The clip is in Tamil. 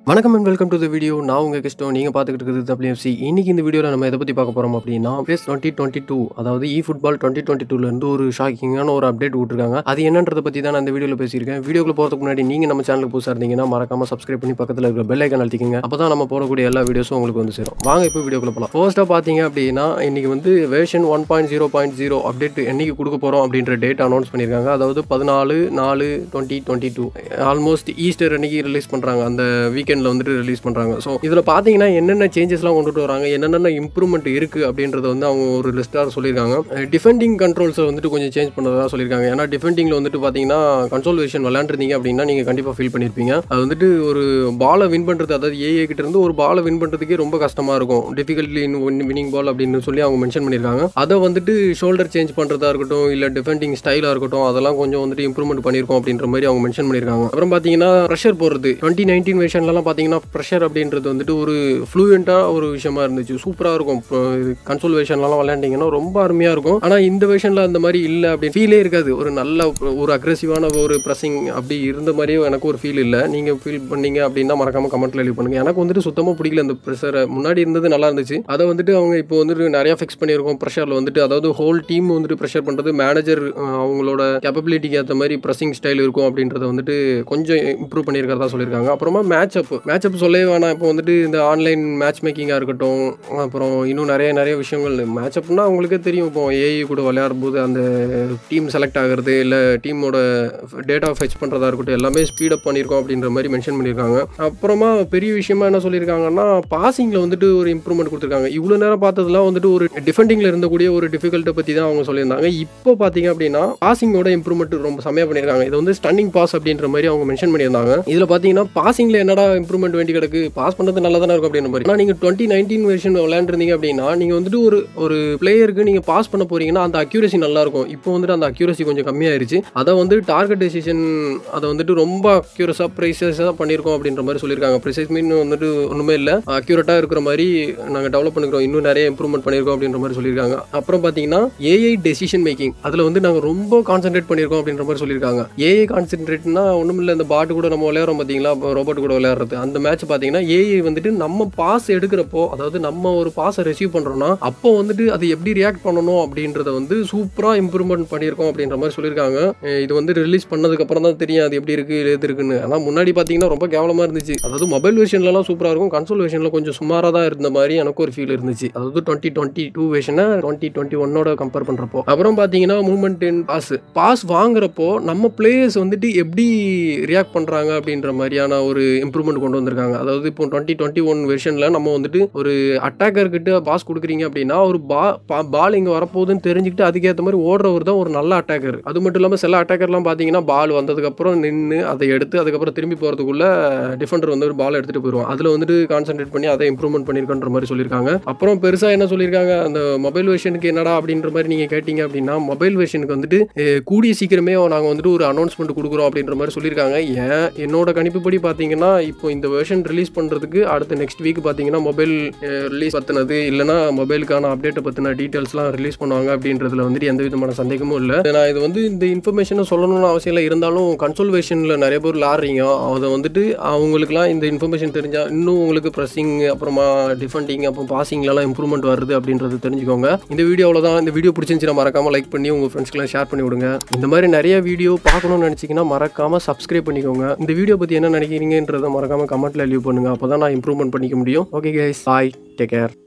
வணக்கம் and welcome to the video நான் உங்கள் கிருஷ்ணம் நீங்கள் பார்த்துக்கிட்டு இருக்கிறது டபிள்யூஎஃப்சி இன்னைக்கு இந்த வீடியோவில் நம்ம எதை பற்றி பார்க்க போகிறோம் அப்படின்னா பேஸ் டுவெண்ட்டி டுவெண்ட்டி டூ அதாவது இ ஃபுட்பால் டுவெண்ட்டி டுவெண்ட்டி டூலேருந்து ஒரு ஷாக்கிங்கான ஒரு அப்டேட் விட்டுருக்காங்க அது என்னன்றதை பற்றி தான் நான் இந்த வீடியோவில் பேசியிருக்கேன் வீடியோக்குள்ள போகிறதுக்கு முன்னாடி நீங்கள் நம்ம சேனலுக்கு புதுசாக இருந்தீங்கன்னா மறக்காம சப்ஸ்கிரைப் பண்ணி பக்கத்தில் இருக்கிற பெல் ஐக்கன் அழுத்திக்கங்க அப்போ தான் நம்ம போடக்கூடிய எல்லா வீடியோஸும் உங்களுக்கு வந்து சேரும் வாங்க இப்போ வீடியோக்குள்ள போகலாம் ஃபர்ஸ்ட்டாக பார்த்தீங்க அப்படின்னா இன்னைக்கு வந்து version one point zero point zero update என்னைக்கு கொடுக்க போகிறோம் அப்படின்ற டேட் அனௌன்ஸ் பண்ணியிருக்காங்க அதாவது பதினாலு நாலு twenty twenty two almost Easter அன்னைக்கு ரிலீஸ் பண்ணுறாங்க அந்த வீக்கெண்டில் வந்துட்டு ரிலீஸ் பண்ணுறாங்க ஸோ இதில் பார்த்தீங்கன்னா என்னென்ன சேஞ்சஸ்லாம் கொண்டுட்டு வராங்க என்னென்ன இம்ப்ரூவ்மெண்ட் இருக்குது அப்படின்றத வந்து அவங்க ஒரு லிஸ்ட்டாக சொல்லியிருக்காங்க டிஃபெண்டிங் கண்ட்ரோல்ஸை வந்துட்டு கொஞ்சம் சேஞ்ச் பண்ணதாக சொல்லியிருக்காங்க ஏன்னா டிஃபெண்டிங்கில் வந்துட்டு பார்த்தீங்கன்னா கன்சோல் வெர்ஷன் விளையாண்டுருந்தீங்க அப்படின்னா நீங்கள் கண்டிப்பாக ஃபீல் பண்ணியிருப்பீங்க அது வந்துட்டு ஒரு பாலை வின் பண்ணுறது அதாவது ஏஏ கிட்ட இருந்து ஒரு பாலை வின் பண்ணுறதுக்கே ரொம்ப கஷ்டமாக இருக்கும் டிஃபிகல்ட்லி இன் வின்னிங் பால் அப்படின்னு சொல்லி அவங்க மென்ஷன் பண்ணியிருக்காங்க அதை வந்துட்டு ஷோல்டர் சேஞ்ச் பண்ணுறதா இருக்கட்டும் இல்லை டிஃபெண்டிங் ஸ்டைலாக இருக்கட்டும் அதெல்லாம் கொஞ்சம் வந்துட்டு இம்ப்ரூவ்மெண்ட் பண்ணியிருக்கோம் அப்படின்ற மாதிரி அவங்க மென்ஷன் பண்ணியிருக்காங்க அப்புறம் பார்த்தீங்கன்னா ப்ரெஷர் போடுறது டுவெண்ட்டி நைன்டீன் வெர்ஷன்லாம் பார்த்தீங்கன்னா ப்ரெஷர் அப்படின்றது வந்துட்டு ஒரு ஃப்ளூயண்ட்டாக ஒரு விஷயமா இருந்துச்சு சூப்பராக இருக்கும் கன்சோல் வெர்ஷன்லாம் விளையாண்டிங்கன்னா ரொம்ப அருமையாக இருக்கும் ஆனால் இந்த வெர்ஷனில் அந்த மாதிரி இல்லை அப்படின்னு ஃபீலே இருக்காது ஒரு நல்ல ஒரு அக்ரெசிவான ஒரு ப்ரெஸ்ஸிங் அப்படி இருந்த மாதிரியே எனக்கு ஒரு ஃபீல் இல்லை நீங்கள் ஃபீல் பண்ணீங்க அப்படின்னா மறக்காமல் கமெண்ட்டில் லீவ் பண்ணுங்க எனக்கு வந்துட்டு சுத்தமாக பிடிக்கல இந்த ப்ரெஷரை முன்னாடி இருந்தது நல்லா இருந்துச்சு அதை வந்துட்டு அவங்க இப்போ வந்துட்டு நிறையா ஃபிக்ஸ் பண்ணியிருக்கோம் ப்ரெஷரில் வந்துட்டு அதாவது ஹோல் டீம் வந்துட்டு ப்ரெஷர் பண்ணுறது மேனேஜர் அவங்களோட கேப்பபிலிட்டிக்கு ஏற்ற மாதிரி ப்ரெஸ்ஸிங் ஸ்டைல் இருக்கும் அப்படின்றத வந்துட்டு கொஞ்சம் இம்ப்ரூவ் பண்ணியிருக்கிறதா சொல்லியிருக்காங்க அப்புறமா மேட்ச் அப் மேட்ச் அப் சொல்லவே வேணாம் இப்போ வந்துட்டு இந்த ஆன்லைன் மேட்ச் மேக்கிங்காக இருக்கட்டும் அப்புறம் இன்னும் நிறைய நிறைய விஷயங்கள் மேட்ச் அப்னா உங்களுக்கே தெரியும் இப்போ ஏஐ கூட விளையாடும் போது அந்த டீம் செலக்ட் ஆகிறது இல்லை டீமோட டேட்டா ஃபெச் பண்ணுறதா இருக்கட்டும் எல்லாமே ஸ்பீடப் பண்ணியிருக்கோம் அப்படின்ற மாதிரி மென்ஷன் பண்ணியிருக்காங்க அப்புறமா பெரிய விஷயமா என்ன சொல்லியிருக்காங்கன்னா பாசிங்கில் வந்துட்டு ஒரு இம்ப்ரூவ்மெண்ட் கொடுத்துருக்காங்க இவ்வளோ நேரம் பார்த்ததுலாம் வந்துட்டு ஒரு டிஃபெண்டிங்கில் இருந்தக்கூடிய ஒரு டிஃபிகல்ட்டை பற்றி தான் அவங்க சொல்லியிருந்தாங்க இப்போ பார்த்தீங்க அப்படின்னா பாசிங்கோட இம்ப்ரூவ்மெண்ட் ரொம்ப செம்மையாக பண்ணியிருக்காங்க இது வந்து ஸ்டன்னிங் பாஸ் அப்படின்ற மாதிரி அவங்க மென்ஷன் பண்ணியிருந்தாங்க இதில் பார்த்தீங்கன்னா பாசிங்கில் என்னடா இம்ப்ரூவ்மெண்ட் வேண்டி கிடக்கு பாஸ் பண்ணுறது நல்லா தானே இருக்கும் அப்படின்ற மாதிரி ஆனால் நீங்கள் டுவெண்ட்டி நைன்டீன் வெர்ஷன் விளையாண்டுருந்தீங்க அப்படின்னா நீங்கள் வந்துட்டு ஒரு ஒரு பிளேயருக்கு நீங்கள் பாஸ் பண்ண போறீங்கன்னா அந்த அக்யூரசி நல்லா இருக்கும் இப்போ வந்துட்டு அந்த அக்யூரசி கொஞ்சம் கம்மியாயிருச்சு அதை வந்து டார்கெட் டெசிஷன் அதை வந்துட்டு ரொம்ப அக்யூரஸாக ப்ரைசஸாக பண்ணியிருக்கோம் அப்படின்ற மாதிரி சொல்லியிருக்காங்க ப்ரைசஸ் மீன் வந்துட்டு ஒன்றுமே இல்லை அக்யூரேட்டாக இருக்கிற மாதிரி நாங்கள் டெவலப் பண்ணிக்கிறோம் இன்னும் நிறைய இம்ப்ரூவ்மெண்ட் பண்ணியிருக்கோம் அப்படின்ற மாதிரி சொல்லியிருக்காங்க அப்புறம் பார்த்தீங்கன்னா ஏஐ டெசிஷன் மேக்கிங் அதில் வந்து நாங்கள் ரொம்ப கான்சென்ட்ரேட் பண்ணியிருக்கோம் அப்படின்ற மாதிரி சொல்லியிருக்காங்க ஏஐ கான்சென்ட்ரேட்னா ஒன்றும் இல்லை இந்த பாட்டு கூட நம்ம விளையாடுறோம் பார்த்தீங்களா ரோபோட் கூட விளையாடுறது அந்த மேட்ச் பார்த்தீங்கன்னா ஏஐ வந்துட்டு நம்ம பாஸ் எடுக்கிறப்போ அதாவது நம்ம ஒரு பாஸை ரிசீவ் பண்ணுறோம்னா அப்போ வந்துட்டு அது எப்படி ரியாக்ட் பண்ணணும் அப்படின்றத வந்து சூப்பராக இம்ப்ரூவ்மெண்ட் பண்ணியிருக்கோம் அப்படின்ற மாதிரி சொல்லியிருக்காங்க அஹ் இது வந்து ரிலீஸ் பண்ணதுக்கு அப்புறம் தான் தெரியும் அது எப்படி இருக்கு எது இருக்குன்னு ஆனால் முன்னாடி பார்த்தீங்கன்னா ரொம்ப கேவலமாக இருந்துச்சு அதாவது மொபைல் வெர்ஷன்லலாம் சூப்பராக இருக்கும் கன்சோல் வெர்ஷனில் கொஞ்சம் சுமாராக தான் இருந்த மாதிரி எனக்கு ஒரு ஃபீல் இருந்துச்சு அதாவது டுவெண்ட்டி டுவெண்ட்டி டூ வெர்ஷனை டுவெண்ட்டி டுவெண்ட்டி ஒன்னோட கம்பேர் பண்ணுறப்போ அப்புறம் பார்த்தீங்கன்னா மூவ்மெண்ட் இன் பாஸ் பாஸ் வாங்குறப்போ நம்ம பிளேயர்ஸ் வந்துட்டு எப்படி ரியாக்ட் பண்ணுறாங்க அப்படின்ற மாதிரியான ஒரு இம்ப்ரூவ்மெண்ட் கொண்டு வந்திருக்காங்க அதாவது இப்போ டுவெண்ட்டி டுவெண்ட்டி ஒன் வெர்ஷனில் நம்ம வந்துட்டு ஒரு அட்டாக்கர் கிட்ட பாஸ் கொடுக்குறீங்க அப்படின்னா ஒரு பா பால் இங்கே வரப்போகுதுன்னு தெரிஞ்சுக்கிட்டு அதுக்கேற்ற மாதிரி ஓடுறவர் தான் ஒரு நல்ல அட்டாக்கர் அது மட்டும் இல்லாமல் சில அட்டாக்கர்லாம் பார்த்தீங்கன்னா பால் வந்ததுக்கப்புறம் நின்று அதை எடுத்து அதுக்கப்புறம் திரும்பி போகிறதுக்குள்ள டிஃபெண்டர் வந்து ஒரு பால் எடுத்துகிட்டு போயிடுவோம் அதில் வந்துட்டு கான்சென்ட்ரேட் பண்ணி அதை இம்ப்ரூவ்மெண்ட் பண்ணியிருக்கன்ற மாதிரி சொல்லியிருக்காங்க அப்புறம் பெருசாக என்ன சொல்லியிருக்காங்க அந்த மொபைல் வெர்ஷனுக்கு என்னடா அப்படின்ற மாதிரி நீங்கள் கேட்டிங்க அப்படின்னா மொபைல் வெர்ஷனுக்கு வந்துட்டு அஹ், கூடிய சீக்கிரமே நாங்கள் வந்துட்டு ஒரு அனௌன்ஸ்மெண்ட் கொடுக்குறோம் அப்படின்ற மாதிரி சொல்லியிருக்காங்க ஏன் என்னோட கணிப்புப்படி பார்த்தீங்கன்னா இப்போ இந்த வெர்ஷன் ரிலீஸ் பண்ணுறதுக்கு அடுத்த நெக்ஸ்ட் வீக் பார்த்தீங்கன்னா மொபைல் ரிலீஸ் பற்றினது இல்லைனா மொபைலுக்கான அப்டேட்டை பற்றின டீட்டெயில்ஸ்லாம் ரிலீஸ் பண்ணுவாங்க அப்படின்றதுல வந்துட்டு எந்த விதமான சந்தேகமும் இல்லை நான் இது வந்து இந்த இன்ஃபர்மேஷனை சொல்லணும்னு அவசியம் இல்லை இருந்தாலும் கன்சோல் வெர்ஷனில் நிறைய பேர் விளாட்றீங்க அதை வந்துட்டு அவங்களுக்குலாம் இந்த இன்ஃபர்மேஷன் தெரிஞ்சால் இன்னும் உங்களுக்கு ப்ரெஸ்ஸிங் அப்புறமா டிஃபெண்டிங் அப்புறம் பாசிங்லலாம் இம்ப்ரூவ்மெண்ட் வருது அப்படின்றது தெரிஞ்சுக்கோங்க இந்த வீடியோவில் தான் இந்த வீடியோ பிடிச்சிருந்துச்சுன்னா மறக்காமல் லைக் பண்ணி உங்கள் ஃப்ரெண்ட்ஸ்க்கெலாம் ஷேர் பண்ணி விடுங்க இந்த மாதிரி நிறைய வீடியோ பார்க்கணும்னு நினச்சிங்கன்னா மறக்காமல் சப்ஸ்கிரைப் பண்ணிக்கோங்க இந்த வீடியோ பற்றி என்ன நினைக்கிறீங்கன்றதை மறக்காமல் கமெண்ட்டில் லீவ் பண்ணுங்கள் அப்போ தான் நான் இம்ப்ரூவ்மெண்ட் பண்ணிக்க முடியும் okay guys bye take care